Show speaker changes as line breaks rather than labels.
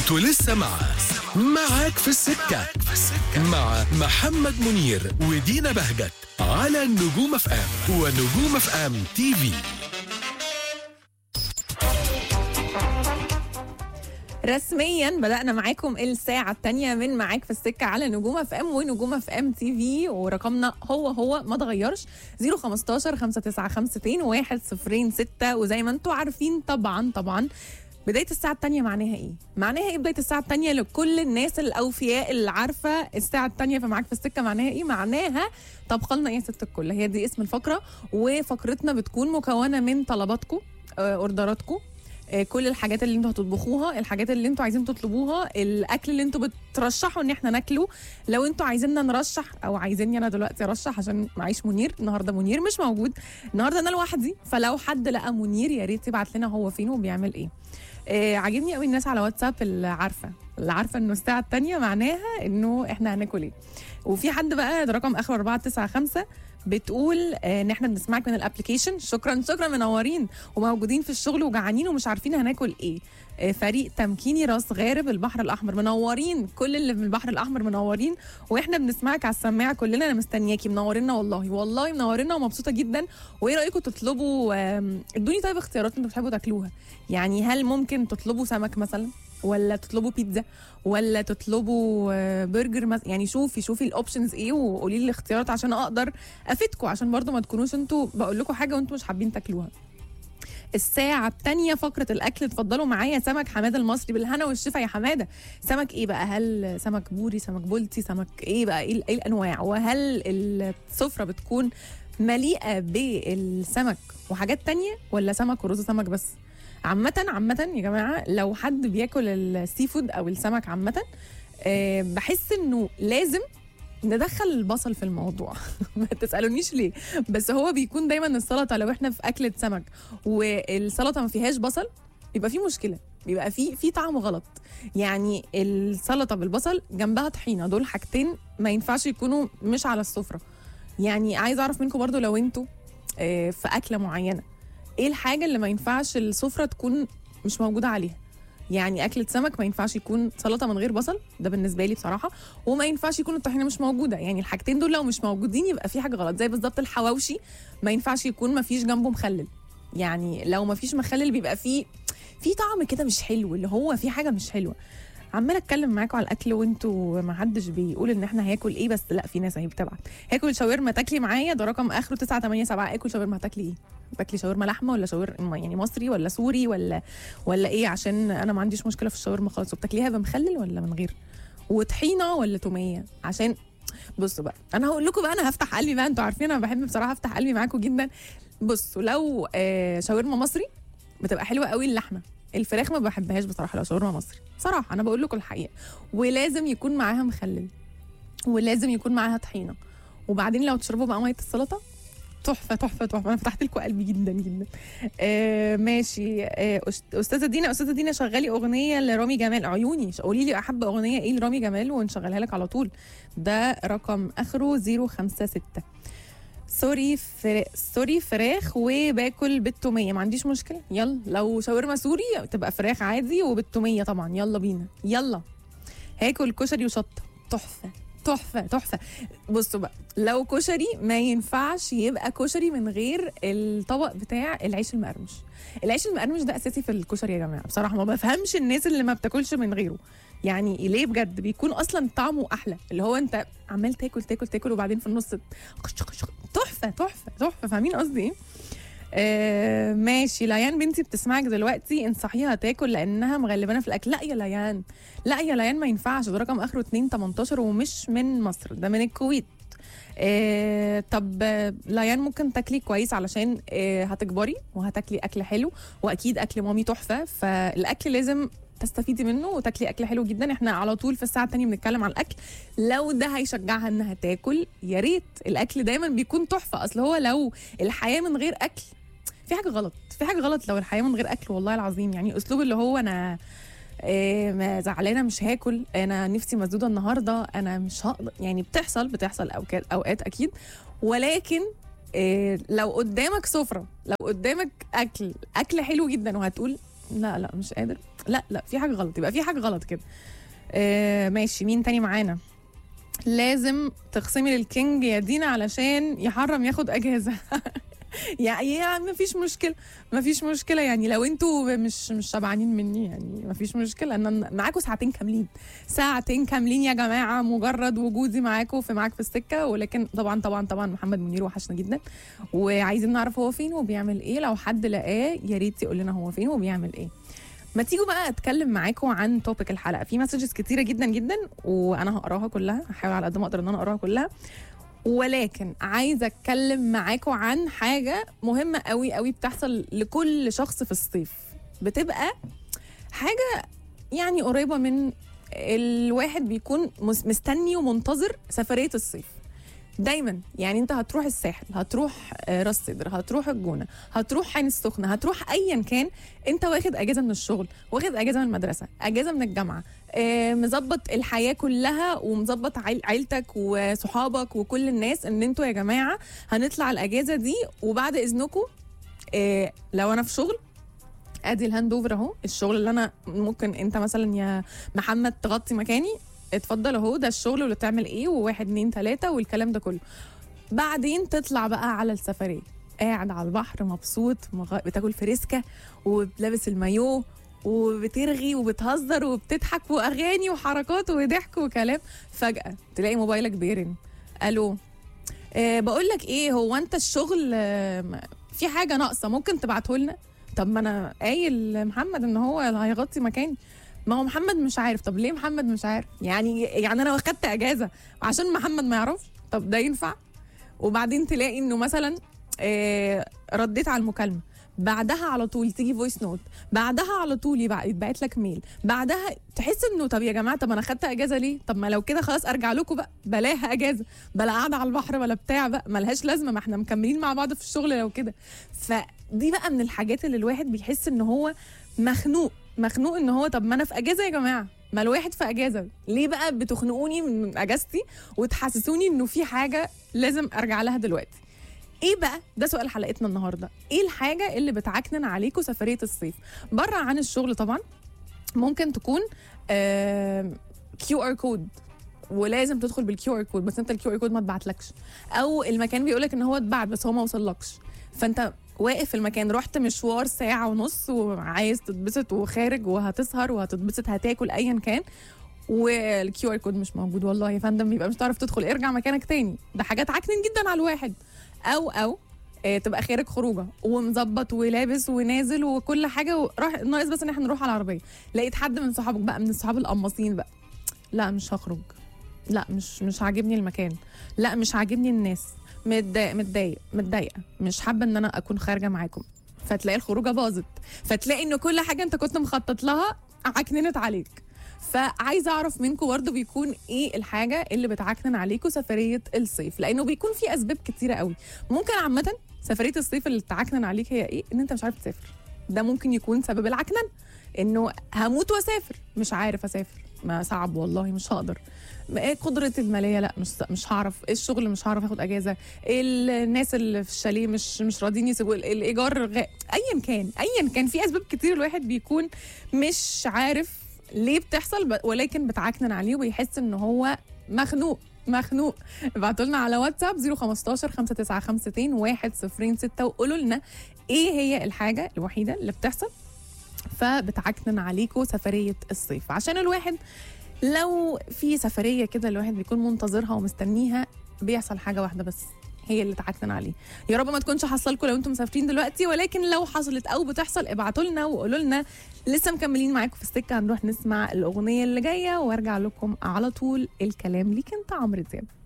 انتوا لسه مع معاك في السكة مع محمد منير ودينا بهجت على النجوم اف ام ونجوم اف ام تي في
رسميا بدأنا معاكم الساعة الثانية من معاك في السكة على نجوم اف ام ونجوم اف ام تي في ورقمنا هو هو ما اتغيرش 015 5952 106 وزي ما انتم عارفين طبعا طبعا بداية الساعة الثانية معناها ايه؟ معناها ايه بداية الساعة الثانية لكل الناس الأوفياء اللي عارفة الساعة الثانية في معاك في السكة معناها ايه؟ معناها طبخ لنا ايه يا ست الكل هي دي اسم الفقرة وفقرتنا بتكون مكونة من طلباتكم آه، اوردراتكم آه، كل الحاجات اللي انتوا هتطبخوها الحاجات اللي انتوا عايزين تطلبوها الاكل اللي انتوا بترشحوا ان احنا ناكله لو انتوا عايزيننا نرشح او عايزيني انا دلوقتي ارشح عشان معيش منير النهارده منير مش موجود النهارده انا لوحدي فلو حد لقى منير يا ريت يبعت لنا هو فين وبيعمل ايه آه عاجبني قوي الناس على واتساب اللي عارفه اللي عارفه انه الساعه الثانيه معناها انه احنا هناكل ايه وفي حد بقى ده رقم اخر 495 بتقول آه، ان احنا بنسمعك من الابلكيشن شكرا شكرا منورين وموجودين في الشغل وجعانين ومش عارفين هناكل ايه آه، فريق تمكيني راس غارب البحر الاحمر منورين كل اللي من البحر الاحمر منورين واحنا بنسمعك على السماعه كلنا انا مستنياكي منورينا والله والله منورينا ومبسوطه جدا وايه رايكم تطلبوا آم، ادوني طيب اختيارات انتوا بتحبوا تاكلوها يعني هل ممكن تطلبوا سمك مثلا ولا تطلبوا بيتزا ولا تطلبوا آه، برجر مثلا يعني شوفي شوفي الاوبشنز ايه وقولي لي الاختيارات عشان اقدر افيدكم عشان برضو ما تكونوش انتوا بقول لكم حاجه وانتوا مش حابين تاكلوها الساعة الثانية فقرة الأكل اتفضلوا معايا سمك حمادة المصري بالهنا والشفا يا حمادة سمك إيه بقى هل سمك بوري سمك بولتي سمك إيه بقى إيه, إيه الأنواع وهل السفرة بتكون مليئة بالسمك وحاجات تانية ولا سمك ورز سمك بس عامة عامة يا جماعة لو حد بياكل السي فود أو السمك عامة آه، بحس إنه لازم ندخل البصل في الموضوع ما تسالونيش ليه بس هو بيكون دايما السلطه لو احنا في اكله سمك والسلطه ما فيهاش بصل بيبقى في مشكله بيبقى في في طعم غلط يعني السلطه بالبصل جنبها طحينه دول حاجتين ما ينفعش يكونوا مش على السفره يعني عايز اعرف منكم برضو لو انتوا آه، في اكله معينه ايه الحاجه اللي ما ينفعش السفره تكون مش موجوده عليها يعني اكله سمك ما ينفعش يكون سلطه من غير بصل ده بالنسبه لي بصراحه وما ينفعش يكون الطحينه مش موجوده يعني الحاجتين دول لو مش موجودين يبقى في حاجه غلط زي بالظبط الحواوشي ما ينفعش يكون ما فيش جنبه مخلل يعني لو ما فيش مخلل بيبقى فيه في طعم كده مش حلو اللي هو في حاجه مش حلوه عماله اتكلم معاكم على الاكل وانتوا ما حدش بيقول ان احنا هياكل ايه بس لا في ناس اهي بتبعت هاكل شاورما تاكلي معايا ده رقم اخره 987 اكل شاورما هتاكلي ايه تاكلي شاورما لحمه ولا شاورما يعني مصري ولا سوري ولا ولا ايه عشان انا ما عنديش مشكله في الشاورما خالص وبتاكليها بمخلل ولا من غير وطحينه ولا توميه عشان بصوا بقى انا هقول لكم بقى انا هفتح قلبي بقى انتوا عارفين انا بحب بصراحه افتح قلبي معاكم جدا بصوا لو آه شاورما مصري بتبقى حلوه قوي اللحمه الفراخ ما بحبهاش بصراحه لو شاورما مصري صراحه انا بقول لكم الحقيقه ولازم يكون معاها مخلل ولازم يكون معاها طحينه وبعدين لو تشربوا بقى ميه السلطه تحفه تحفه تحفه انا فتحت لكم قلبي جدا جدا آه ماشي آه أست- استاذه دينا استاذه دينا شغلي اغنيه لرامي جمال عيوني قولي لي احب اغنيه ايه لرامي جمال ونشغلها لك على طول ده رقم اخره 056 سوري فر... سوري فراخ وباكل بالتوميه ما عنديش مشكله يلا لو شاورما سوري تبقى فراخ عادي وبالتوميه طبعا يلا بينا يلا هاكل كشري وشطه تحفه تحفه تحفه بصوا بقى لو كشري ما ينفعش يبقى كشري من غير الطبق بتاع العيش المقرمش العيش المقرمش ده اساسي في الكشري يا جماعه بصراحه ما بفهمش الناس اللي ما بتاكلش من غيره يعني ليه بجد بيكون اصلا طعمه احلى اللي هو انت عمال تاكل تاكل تاكل وبعدين في النص خش خش خش. تحفه تحفه تحفه فاهمين قصدي ايه آه ماشي ليان بنتي بتسمعك دلوقتي انصحيها تاكل لانها مغلبانه في الاكل لا يا ليان لا يا ليان ما ينفعش ده رقم اخره 2 18 ومش من مصر ده من الكويت آه طب آه، ليان ممكن تاكلي كويس علشان آه هتكبري وهتاكلي اكل حلو واكيد اكل مامي تحفه فالاكل لازم تستفيدي منه وتاكلي اكل حلو جدا احنا على طول في الساعه الثانيه بنتكلم على الاكل لو ده هيشجعها انها تاكل يا ريت الاكل دايما بيكون تحفه اصل هو لو الحياه من غير اكل في حاجه غلط في حاجه غلط لو الحياه من غير اكل والله العظيم يعني اسلوب اللي هو انا إيه ما زعلانه مش هاكل انا نفسي مسدوده النهارده انا مش هقدر يعني بتحصل بتحصل اوقات اوقات اكيد ولكن إيه لو قدامك سفره لو قدامك اكل اكل حلو جدا وهتقول لا لا مش قادر لا لا في حاجه غلط يبقى في حاجه غلط كده آه ماشي مين تاني معانا لازم تخصمي للكينج يا دينا علشان يحرم ياخد اجازه يعني يا ما فيش مشكله ما فيش مشكله يعني لو انتوا مش مش شبعانين مني يعني ما فيش مشكله انا معاكم ساعتين كاملين ساعتين كاملين يا جماعه مجرد وجودي معاكم في معاك في السكه ولكن طبعا طبعا طبعا محمد منير وحشنا جدا وعايزين نعرف هو فين وبيعمل ايه لو حد لقاه يا ريت يقول لنا هو فين وبيعمل ايه ما تيجوا بقى اتكلم معاكم عن توبيك الحلقه في مسجز كتيره جدا جدا وانا هقراها كلها هحاول على قد ما اقدر ان انا اقراها كلها ولكن عايزه اتكلم معاكم عن حاجه مهمه قوي قوي بتحصل لكل شخص في الصيف بتبقى حاجه يعني قريبه من الواحد بيكون مس- مستني ومنتظر سفريه الصيف دايما يعني انت هتروح الساحل هتروح آه، راس سدر هتروح الجونه هتروح عين السخنه هتروح ايا كان انت واخد اجازه من الشغل واخد اجازه من المدرسه اجازه من الجامعه آه، مظبط الحياه كلها ومظبط عيل عيلتك وصحابك وكل الناس ان انتوا يا جماعه هنطلع الاجازه دي وبعد اذنكم آه، لو انا في شغل ادي الهاند اوفر اهو الشغل اللي انا ممكن انت مثلا يا محمد تغطي مكاني اتفضل اهو ده الشغل واللي تعمل ايه وواحد اتنين تلاته والكلام ده كله بعدين تطلع بقى على السفريه قاعد على البحر مبسوط مغ... بتاكل فريسكا ولابس المايو وبترغي وبتهزر وبتضحك واغاني وحركات وضحك وكلام فجاه تلاقي موبايلك بيرن الو أه بقول لك ايه هو انت الشغل آه، م- في حاجه ناقصه ممكن تبعته لنا طب ما انا قايل لمحمد ان هو هيغطي مكاني ما هو محمد مش عارف طب ليه محمد مش عارف يعني يعني انا واخدت اجازه عشان محمد ما يعرفش طب ده ينفع وبعدين تلاقي انه مثلا آه، رديت على المكالمه بعدها على طول تيجي فويس نوت بعدها على طول يبع- يتبعت لك ميل بعدها تحس انه طب يا جماعه طب انا خدت اجازه ليه طب ما لو كده خلاص ارجع لكم بقى بلاها اجازه بلا قاعده على البحر ولا بتاع بقى ملهاش لازمه ما احنا مكملين مع بعض في الشغل لو كده فدي بقى من الحاجات اللي الواحد بيحس ان هو مخنوق مخنوق ان هو طب ما انا في اجازه يا جماعه ما الواحد في اجازه ليه بقى بتخنقوني من اجازتي وتحسسوني انه في حاجه لازم ارجع لها دلوقتي ايه بقى ده سؤال حلقتنا النهارده ايه الحاجه اللي بتعكنن عليكم سفريه الصيف بره عن الشغل طبعا ممكن تكون كيو ار كود ولازم تدخل بالكيو ار كود بس انت الكيو ار كود ما اتبعتلكش او المكان بيقولك ان هو اتبعت بس هو ما وصلكش فانت واقف في المكان رحت مشوار ساعة ونص وعايز تتبسط وخارج وهتسهر وهتتبسط هتاكل ايا كان والكيو ار كود مش موجود والله يا فندم يبقى مش هتعرف تدخل ارجع مكانك تاني ده حاجات عكنن جدا على الواحد او او آه، تبقى خارج خروجه ومظبط ولابس ونازل وكل حاجه وراح ناقص بس ان احنا نروح على العربيه لقيت حد من صحابك بقى من الصحاب القماصين بقى لا مش هخرج لا مش مش عاجبني المكان لا مش عاجبني الناس متضايق متضايق متضايقه مش حابه ان انا اكون خارجه معاكم فتلاقي الخروجه باظت فتلاقي ان كل حاجه انت كنت مخطط لها عكننت عليك فعايزه اعرف منكم برضه بيكون ايه الحاجه اللي بتعكنن عليكم سفريه الصيف لانه بيكون في اسباب كتيره قوي ممكن عامه سفريه الصيف اللي تعكنن عليك هي ايه ان انت مش عارف تسافر ده ممكن يكون سبب العكنن انه هموت واسافر مش عارف اسافر ما صعب والله مش هقدر ايه قدرة المالية لا مش مش هعرف إيه الشغل مش هعرف اخد اجازة الناس اللي في الشاليه مش مش راضيين يسيبوا ال- الايجار غ... ايا كان ايا كان في اسباب كتير الواحد بيكون مش عارف ليه بتحصل ب- ولكن بتعكنن عليه وبيحس ان هو مخنوق مخنوق ابعتوا لنا على واتساب 015 5952 106 وقولوا لنا ايه هي الحاجه الوحيده اللي بتحصل فبتعكنن عليكم سفريه الصيف عشان الواحد لو في سفريه كده الواحد بيكون منتظرها ومستنيها بيحصل حاجه واحده بس هي اللي تعكنن عليه يا رب ما تكونش حصلكم لو انتم مسافرين دلوقتي ولكن لو حصلت او بتحصل ابعتوا لنا وقولوا لنا لسه مكملين معاكم في السكه هنروح نسمع الاغنيه اللي جايه وارجع لكم على طول الكلام ليك انت عمرو دياب